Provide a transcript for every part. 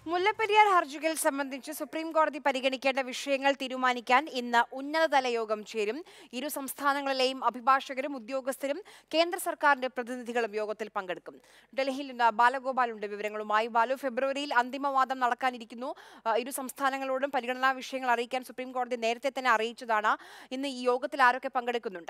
മുല്ലപ്പെരിയാർ ഹർജികൾ സംബന്ധിച്ച് സുപ്രീം കോടതി പരിഗണിക്കേണ്ട വിഷയങ്ങൾ തീരുമാനിക്കാൻ ഇന്ന് ഉന്നതതല യോഗം ചേരും ഇരു സംസ്ഥാനങ്ങളിലെയും അഭിഭാഷകരും ഉദ്യോഗസ്ഥരും കേന്ദ്ര സർക്കാരിന്റെ പ്രതിനിധികളും യോഗത്തിൽ പങ്കെടുക്കും ഡൽഹിയിൽ നിന്ന് ബാലഗോപാലുണ്ട് വിവരങ്ങളുമായി ബാലു ഫെബ്രുവരിയിൽ അന്തിമവാദം നടക്കാനിരിക്കുന്നു ആ, ഇരു സംസ്ഥാനങ്ങളോടും പരിഗണനാ വിഷയങ്ങൾ അറിയിക്കാൻ സുപ്രീം കോടതി നേരത്തെ തന്നെ അറിയിച്ചതാണ് ഇന്ന് ഈ യോഗത്തിൽ ആരൊക്കെ പങ്കെടുക്കുന്നുണ്ട്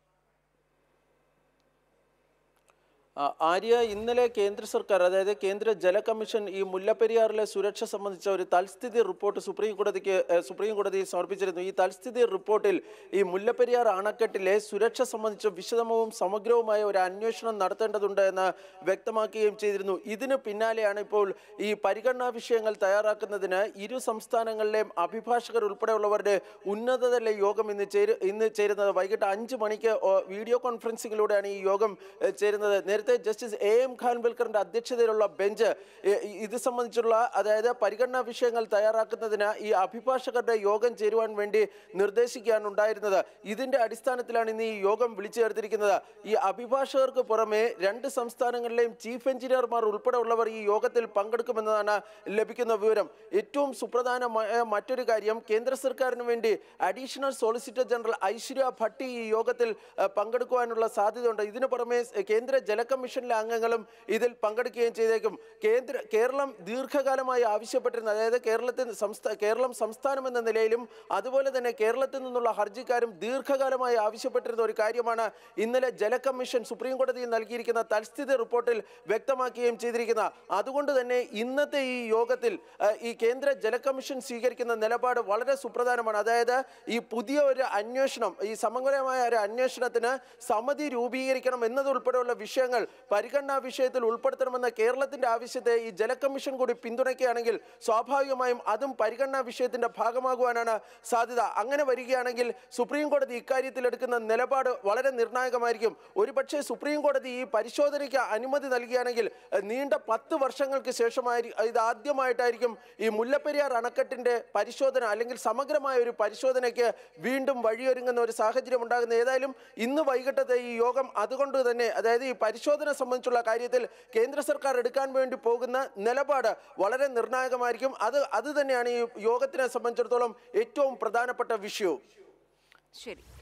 ആ, ആര്യ ഇന്നലെ കേന്ദ്ര സർക്കാർ അതായത് കേന്ദ്ര ജല കമ്മീഷൻ ഈ മുല്ലപ്പെരിയാറിലെ സുരക്ഷ സംബന്ധിച്ച ഒരു തൽസ്ഥിതി റിപ്പോർട്ട് സുപ്രീം കോടതിക്ക് ഏ, സുപ്രീം കോടതിയിൽ സമർപ്പിച്ചിരുന്നു ഈ തൽസ്ഥിതി റിപ്പോർട്ടിൽ ഈ മുല്ലപ്പെരിയാർ അണക്കെട്ടിലെ സുരക്ഷ സംബന്ധിച്ച് വിശദവും സമഗ്രവുമായ ഒരു അന്വേഷണം നടത്തേണ്ടതുണ്ട് എന്ന് വ്യക്തമാക്കുകയും ചെയ്തിരുന്നു ഇതിന് പിന്നാലെയാണ് ഇപ്പോൾ ഈ പരിഗണനാ വിഷയങ്ങൾ തയ്യാറാക്കുന്നതിന് ഇരു സംസ്ഥാനങ്ങളിലെയും അഭിഭാഷകർ ഉൾപ്പെടെയുള്ളവരുടെ ഉന്നതതല യോഗം ഇന്ന് ചേരു ഇന്ന് ചേരുന്നത് വൈകിട്ട് അഞ്ച് മണിക്ക് ഓ, വീഡിയോ കോൺഫറൻസിങ്ങിലൂടെയാണ് ഈ യോഗം ഏ, ചേരുന്നത് നേരത്തെ ജസ്റ്റിസ് എ എം ഖാൻവിൽക്കറിന്റെ അധ്യക്ഷതയിലുള്ള ബെഞ്ച് ഏ, ഇ- ഇത് സംബന്ധിച്ചുള്ള അതായത് പരിഗണനാ വിഷയങ്ങൾ തയ്യാറാക്കുന്നതിന് ഈ അഭിഭാഷകരുടെ യോഗം ചേരുവാൻ വേണ്ടി നിർദ്ദേശിക്കുകയാണ് ഉണ്ടായിരുന്നത് ഇതിന്റെ അടിസ്ഥാനത്തിലാണ് ഇന്ന് ഈ യോഗം വിളിച്ചു ചേർത്തിരിക്കുന്നത് ഈ അഭിഭാഷകർക്ക് പുറമെ രണ്ട് സംസ്ഥാനങ്ങളിലെയും ചീഫ് എഞ്ചിനീയർമാർ ഉൾപ്പെടെയുള്ളവർ ഈ യോഗത്തിൽ പങ്കെടുക്കുമെന്നതാണ് ലഭിക്കുന്ന വിവരം ഏറ്റവും സുപ്രധാനമായ മറ്റൊരു കാര്യം കേന്ദ്ര സർക്കാരിന് വേണ്ടി additional solicitor general Aishwarya Bhati ഈ യോഗത്തിൽ ആ, പങ്കെടുക്കുവാനുള്ള സാധ്യതയുണ്ട് ഇതിനു പുറമെ സ് കേന്ദ്ര ജല കമ്മീഷനിലെ അംഗങ്ങളും ഇതിൽ പങ്കെടുക്കുകയും ചെയ്തേക്കും കേന്ദ്ര കേരളം ദീർഘകാലമായി ആവശ്യപ്പെട്ടിരുന്ന അതായത് കേരളത്തിൽ സംസ്ഥാന കേരളം സംസ്ഥാനം എന്ന നിലയിലും അതുപോലെ തന്നെ കേരളത്തിൽ നിന്നുള്ള ഹർജിക്കാരും ദീർഘകാലമായി ആവശ്യപ്പെട്ടിരുന്ന ഒരു കാര്യമാണ് ഇന്നലെ ജല കമ്മീഷൻ സുപ്രീം കോടതിയിൽ നൽകിയിരിക്കുന്ന തൽസ്ഥിതി റിപ്പോർട്ടിൽ വ്യക്തമാക്കുകയും ചെയ്തിരിക്കുന്ന അതുകൊണ്ട് തന്നെ ഇന്നത്തെ ഈ യോഗത്തിൽ ആ, ഈ കേന്ദ്ര ജല കമ്മീഷൻ സ്വീകരിക്കുന്ന നിലപാട് വളരെ സുപ്രധാനമാണ് അതായത് ഈ പുതിയ ഒരു അന്വേഷണം ഈ സമഗ്രമായ ഒരു അന്വേഷണത്തിന് സമിതി രൂപീകരിക്കണം എന്നതുൾപ്പെടെയുള്ള വിഷയങ്ങൾ പരിഗണനാ വിഷയത്തിൽ ഉൾപ്പെടുത്തണമെന്ന കേരളത്തിന്റെ ആവശ്യത്തെ ഈ ജല കമ്മീഷൻ കൂടി പിന്തുണയ്ക്കുകയാണെങ്കിൽ സ്വാഭാവികമായും അതും പരിഗണനാ വിഷയത്തിന്റെ ഭാഗമാകുവാനാണ് സാധ്യത അങ്ങനെ വരികയാണെങ്കിൽ സുപ്രീം കോടതി ഇക്കാര്യത്തിൽ എടുക്കുന്ന നിലപാട് വളരെ നിർണായകമായിരിക്കും ഒരുപക്ഷെ സുപ്രീം കോടതി ഈ പരിശോധനയ്ക്ക് അനുമതി നൽകുകയാണെങ്കിൽ ഏഹ്, നീണ്ട പത്ത് വർഷങ്ങൾക്ക് ശേഷമായി ഇത് ആദ്യമായിട്ടായിരിക്കും ഈ മുല്ലപ്പെരിയാർ അണക്കെട്ടിന്റെ പരിശോധന അല്ലെങ്കിൽ സമഗ്രമായ ഒരു പരിശോധനയ്ക്ക് വീണ്ടും വഴിയൊരുങ്ങുന്ന ഒരു സാഹചര്യം ഉണ്ടാകുന്നത് ഏതായാലും ഇന്ന് വൈകിട്ടത്തെ ഈ യോഗം അതുകൊണ്ട് തന്നെ അതായത് ഈ പരിശോധന സംബന്ധിച്ചുള്ള കാര്യത്തിൽ കേന്ദ്ര സർക്കാർ എടുക്കാൻ വേണ്ടി പോകുന്ന നിലപാട് വളരെ നിർണായകമായിരിക്കും അത് അത് തന്നെയാണ് ഈ യോഗത്തിനെ സംബന്ധിച്ചിടത്തോളം ഏറ്റവും പ്രധാനപ്പെട്ട വിഷയവും ശരി